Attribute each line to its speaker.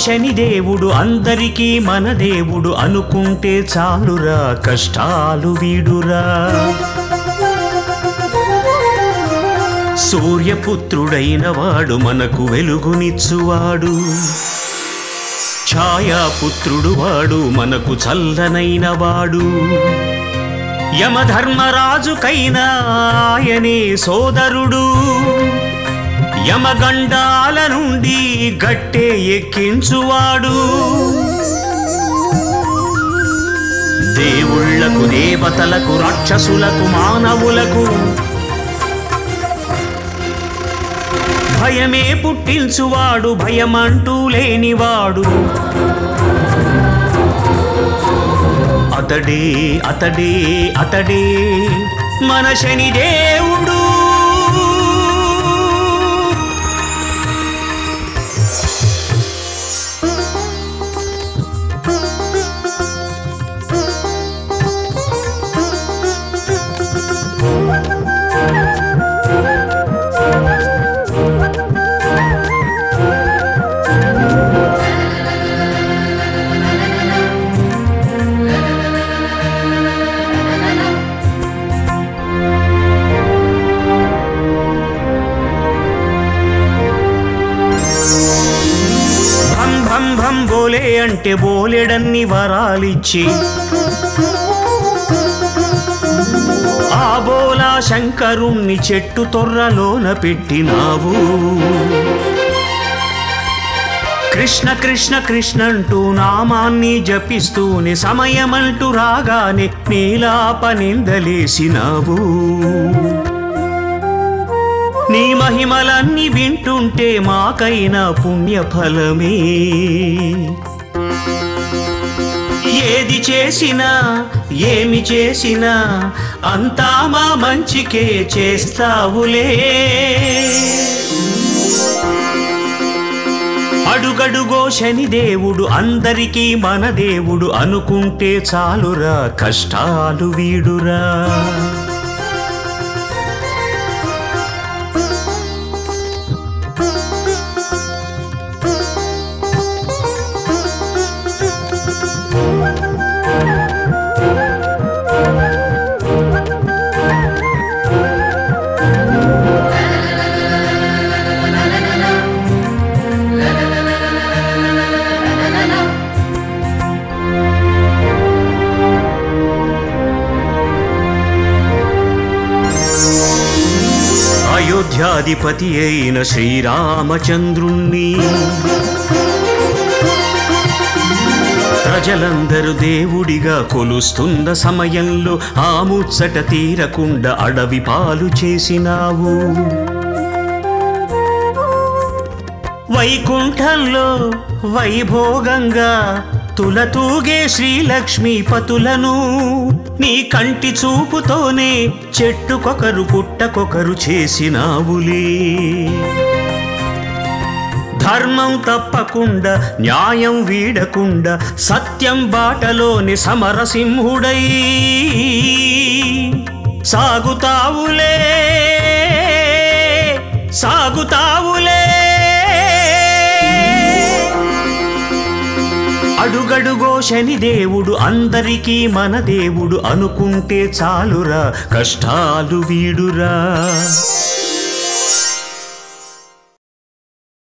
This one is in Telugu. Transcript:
Speaker 1: శనిదేవుడు అందరికీ మన దేవుడు అనుకుంటే చాలురా కష్టాలు వీడురా సూర్యపుత్రుడైన వాడు మనకు వెలుగునిచ్చువాడు ఛాయాపుత్రుడు వాడు మనకు చల్లనైన వాడు యమధర్మరాజుకైనా ఆయనే సోదరుడు యమగండాల నుండి గట్టే ఎక్కించువాడు దేవుళ్లకు దేవతలకు రాక్షసులకు మానవులకు భయమే పుట్టించువాడు భయమంటూ లేనివాడు అతడే అతడే అతడే మన శనిదేవుడు భం భం భం బోలే అంటే బోలెడన్ని వరాలిచ్చి ఆ బోలా శంకరుణ్ణి చెట్టు తొర్రలోన పెట్టినావు కృష్ణ కృష్ణ కృష్ణ అంటూ నామాన్ని జపిస్తూనే సమయమంటూ రాగానే నీలాప నిందలేసినావు నీ మహిమలన్నీ వింటుంటే మాకైనా పుణ్యఫలమే ఏది చేసినా ఏమి చేసినా అంతా మా మంచికే చేస్తావులే అడుగడుగో శనిదేవుడు అందరికీ మన దేవుడు అనుకుంటే చాలురా కష్టాలు వీడురా అయోధ్యాధిపతి అయిన శ్రీరామచంద్రుణ్ణి ప్రజలందరూ దేవుడిగా కొలుస్తున్న సమయంలో ఆ ముచ్చట తీరకుండా అడవి పాలు చేసినావు వైకుంఠంలో వైభోగంగా తులతూగే శ్రీలక్ష్మీ పతులను నీ కంటి చూపుతోనే చెట్టుకొకరు పుట్టకొకరు చేసినావులే ధర్మం తప్పకుండా న్యాయం వీడకుండా సత్యం బాటలోని సమరసింహుడై సాగుతావులే సాగుతావులే అడుగడుగో శని దేవుడు అందరికీ మన దేవుడు అనుకుంటే చాలురా కష్టాలు వీడురా